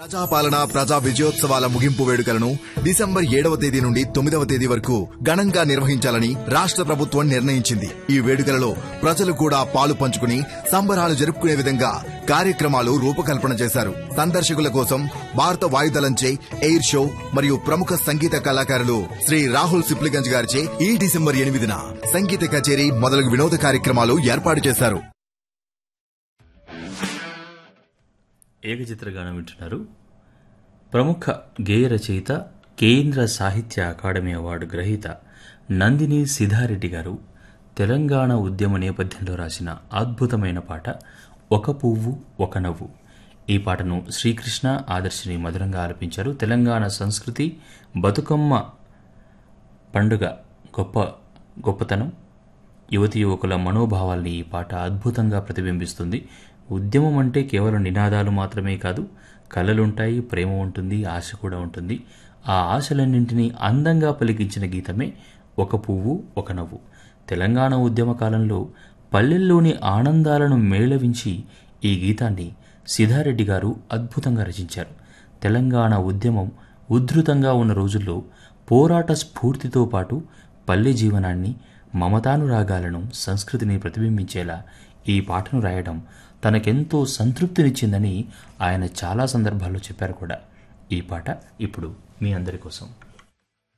ప్రజాపాలన ప్రజా విజయోత్సవాల ముగింపు వేడుకలను డిసెంబర్ ఏడవ తేదీ నుండి తొమ్మిదవ తేదీ వరకు ఘనంగా నిర్వహించాలని రాష్ట్ర ప్రభుత్వం నిర్ణయించింది ఈ వేడుకలలో ప్రజలు కూడా పాలు పంచుకుని సంబరాలు జరుపుకునే విధంగా కార్యక్రమాలు రూపకల్పన చేశారు సందర్శకుల కోసం భారత వాయుదళంచే ఎయిర్ షో మరియు ప్రముఖ సంగీత కళాకారులు శ్రీ రాహుల్ సిప్లిగంజ్ గారిచే ఈ డిసెంబర్ ఎనిమిదిన సంగీత కచేరీ మొదలగు వినోద కార్యక్రమాలు ఏర్పాటు చేశారు ఏకచిత్రగానం వింటున్నారు ప్రముఖ గేయ రచయిత కేంద్ర సాహిత్య అకాడమీ అవార్డు గ్రహీత నందిని సిద్ధారెడ్డి గారు తెలంగాణ ఉద్యమ నేపథ్యంలో రాసిన అద్భుతమైన పాట ఒక పువ్వు ఒక నవ్వు ఈ పాటను శ్రీకృష్ణ ఆదర్శిని మధురంగా ఆలపించారు తెలంగాణ సంస్కృతి బతుకమ్మ పండుగ గొప్ప గొప్పతనం యువతి యువకుల మనోభావాల్ని ఈ పాట అద్భుతంగా ప్రతిబింబిస్తుంది ఉద్యమం అంటే కేవలం నినాదాలు మాత్రమే కాదు కళలుంటాయి ప్రేమ ఉంటుంది ఆశ కూడా ఉంటుంది ఆ ఆశలన్నింటినీ అందంగా పలికించిన గీతమే ఒక పువ్వు ఒక నవ్వు తెలంగాణ ఉద్యమ కాలంలో పల్లెల్లోని ఆనందాలను మేళవించి ఈ గీతాన్ని సిద్ధారెడ్డి గారు అద్భుతంగా రచించారు తెలంగాణ ఉద్యమం ఉధృతంగా ఉన్న రోజుల్లో పోరాట స్ఫూర్తితో పాటు పల్లె జీవనాన్ని మమతానురాగాలను సంస్కృతిని ప్రతిబింబించేలా ఈ పాటను రాయడం తనకెంతో సంతృప్తినిచ్చిందని ఆయన చాలా సందర్భాల్లో చెప్పారు కూడా ఈ పాట ఇప్పుడు మీ అందరి కోసం